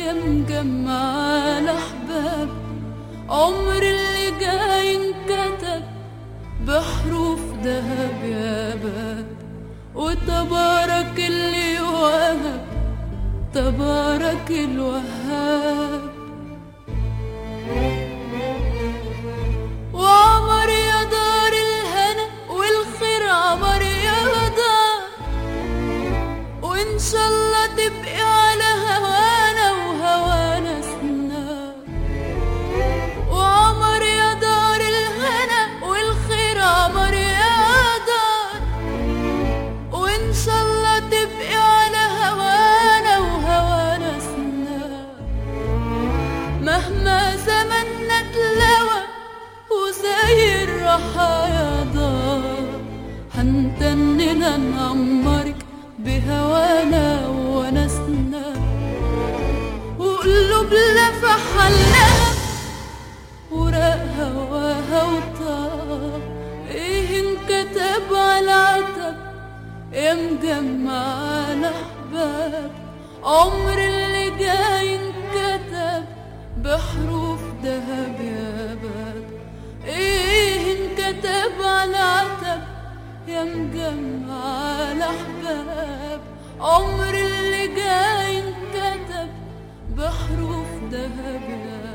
يا مجمع الأحباب عمر اللي جاي انكتب بحروف دهب يا باب وتبارك اللي وهب تبارك الوهاب وعمر يا دار الهنا والخير عمر يا دار وإن شاء الله تبقي على هوانا وهوانا سنا وعمر يا دار الهنا والخير عمر يا دار وإن شاء الله تبقي على هوانا وهوانا سنا مهما زمننا تلوى وزي الرحايا دار هنتننا نعمرك بهوانا ونسنا وقلوب لفح حلها وراق هواها وطاب ايه انكتب على عتب يا مجمع الأحباب عمر اللي جاي انكتب بحروف دهب يا باب ايه انكتب على عتب يا مجمع الأحباب عمر اللي جاي انكتب بحروف دهب يا